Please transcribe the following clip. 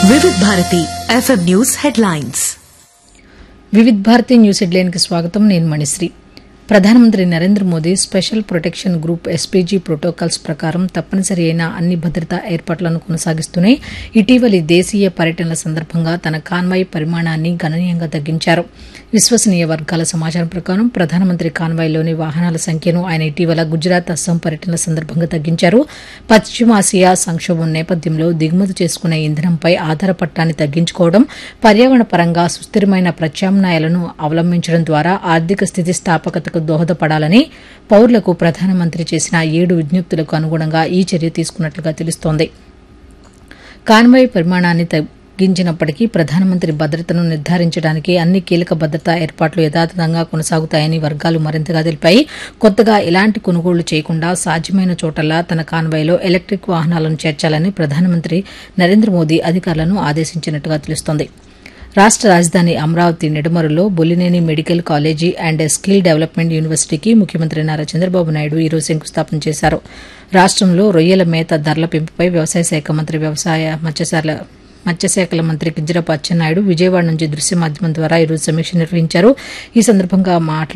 వివిధ Bharati FM news headlines Vividh Bharati news హెడ్లైన్కి స్వాగతం నేను మణిశ్రీ ప్రధానమంత్రి Narendra Modi special protection group SPG protocols ప్రకారం తప్పనిసరి అయిన అన్ని భద్రతా ఏర్పాట్లను కొనసాగిస్తూనే ఇటీవలి దేశీయ పర్యటనల సందర్భంగా తన కాన్వాయ్ పరిమాణాన్ని గణనీయంగా తగ్గించారు విశ్వసనీయ వర్గాల సమాచారం ప్రకారం ప్రధానమంత్రి కాన్వాయ్లోని వాహనాల సంఖ్యను ఆయన ఇటీవల గుజరాత్ అస్సాం పర్యటనల సందర్భంగా తగ్గించారు పశ్చిమాసియా సంక్షోభం నేపథ్యంలో దిగుమతి చేసుకునే ఇంధనంపై ఆధారపట్టాన్ని తగ్గించుకోవడం పర్యావరణ పరంగా సుస్థిరమైన ప్రత్యామ్నాయాలను అవలంబించడం ద్వారా ఆర్థిక స్థితిస్థాపకతకు దోహదపడాలని పౌరులకు ప్రధానమంత్రి చేసిన ఏడు విజ్ఞప్తులకు అనుగుణంగా ఈ చర్య తీసుకున్నట్లుగా తెలుస్తోంది కాన్వాయ్ పరిమాణాన్ని తగ్గించినప్పటికీ ప్రధానమంత్రి భద్రతను నిర్ధారించడానికి అన్ని కీలక భద్రతా ఏర్పాట్లు యథాతథంగా కొనసాగుతాయని వర్గాలు మరింతగా తెలిపాయి కొత్తగా ఎలాంటి కొనుగోళ్లు చేయకుండా సాధ్యమైన చోటల్లా తన కాన్వాయ్లో ఎలక్ట్రిక్ వాహనాలను చేర్చాలని ప్రధానమంత్రి నరేంద్ర మోదీ అధికారులను ఆదేశించినట్టుగా తెలుస్తోంది రాష్ట రాజధాని అమరావతి నెడుమరులో Bollineni medical college and skill development యూనివర్సిటీకి ముఖ్యమంత్రి నారా చంద్రబాబు నాయుడు ఈరోజు శంకుస్థాపన చేశారు రాష్టంలో రొయ్యల మేత ధరల పెంపుపై వ్యవసాయ శాఖ మంత్రి వ్యవసాయ మత్స్యశాల మత్స్యశాఖల మంత్రి కింజరపు అచ్చెన్నాయుడు విజయవాడ నుంచి దృశ్య మాధ్యమం ద్వారా ఈరోజు సమీక్ష నిర్వహించారు ఈ సందర్భంగా మాట్లాడుతూ